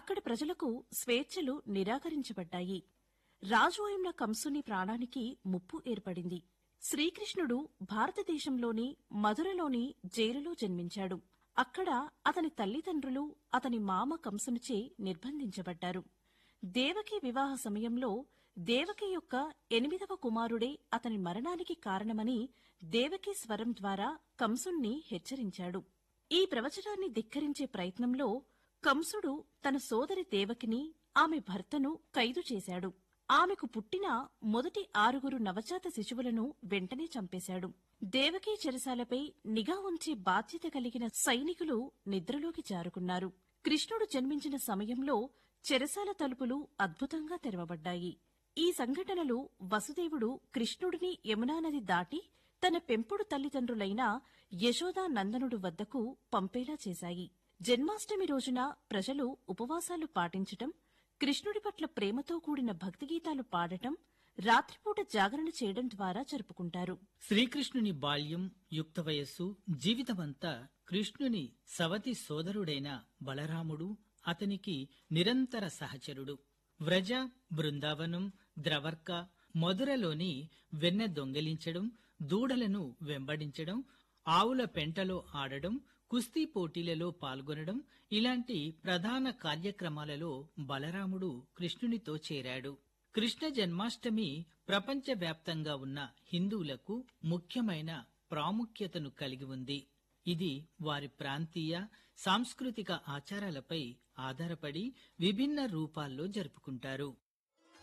అక్కడి ప్రజలకు స్వేచ్ఛలు నిరాకరించబడ్డాయి రాజు అయిన కంసుని ప్రాణానికి ముప్పు ఏర్పడింది శ్రీకృష్ణుడు భారతదేశంలోని మధురలోని జైలులో జన్మించాడు అక్కడ అతని తల్లిదండ్రులు అతని మామ కంసునిచే నిర్బంధించబడ్డారు దేవకి వివాహ సమయంలో దేవకి యొక్క ఎనిమిదవ కుమారుడే అతని మరణానికి కారణమని దేవకి స్వరం ద్వారా కంసుణ్ణి హెచ్చరించాడు ఈ ప్రవచనాన్ని ధిక్కరించే ప్రయత్నంలో కంసుడు తన సోదరి దేవకిని ఆమె భర్తను ఖైదు చేశాడు ఆమెకు పుట్టిన మొదటి ఆరుగురు నవజాత శిశువులను వెంటనే చంపేశాడు దేవకీ చెరసాలపై నిఘా ఉంచే బాధ్యత కలిగిన సైనికులు నిద్రలోకి జారుకున్నారు కృష్ణుడు జన్మించిన సమయంలో చెరసాల తలుపులు అద్భుతంగా తెరవబడ్డాయి ఈ సంఘటనలు వసుదేవుడు కృష్ణుడిని యమునా నది దాటి తన పెంపుడు తల్లిదండ్రులైన యశోదా నందనుడు వద్దకు పంపేలా చేశాయి జన్మాష్టమి రోజున ప్రజలు ఉపవాసాలు పాటించటం కృష్ణుడి పట్ల ప్రేమతో కూడిన భక్తి గీతాలు పాడటం రాత్రిపూట జాగరణ చేయడం ద్వారా జరుపుకుంటారు శ్రీకృష్ణుని బాల్యం యుక్త వయస్సు జీవితమంతా కృష్ణుని సవతి సోదరుడైన బలరాముడు అతనికి నిరంతర సహచరుడు వ్రజ బృందావనం ద్రవర్క మధురలోని వెన్న దొంగిలించడం దూడలను వెంబడించడం ఆవుల పెంటలో ఆడడం కుస్తీ పోటీలలో పాల్గొనడం ఇలాంటి ప్రధాన కార్యక్రమాలలో బలరాముడు కృష్ణునితో చేరాడు కృష్ణ జన్మాష్టమి ప్రపంచవ్యాప్తంగా ఉన్న హిందువులకు ముఖ్యమైన ప్రాముఖ్యతను కలిగి ఉంది ఇది వారి ప్రాంతీయ సాంస్కృతిక ఆచారాలపై ఆధారపడి విభిన్న రూపాల్లో జరుపుకుంటారు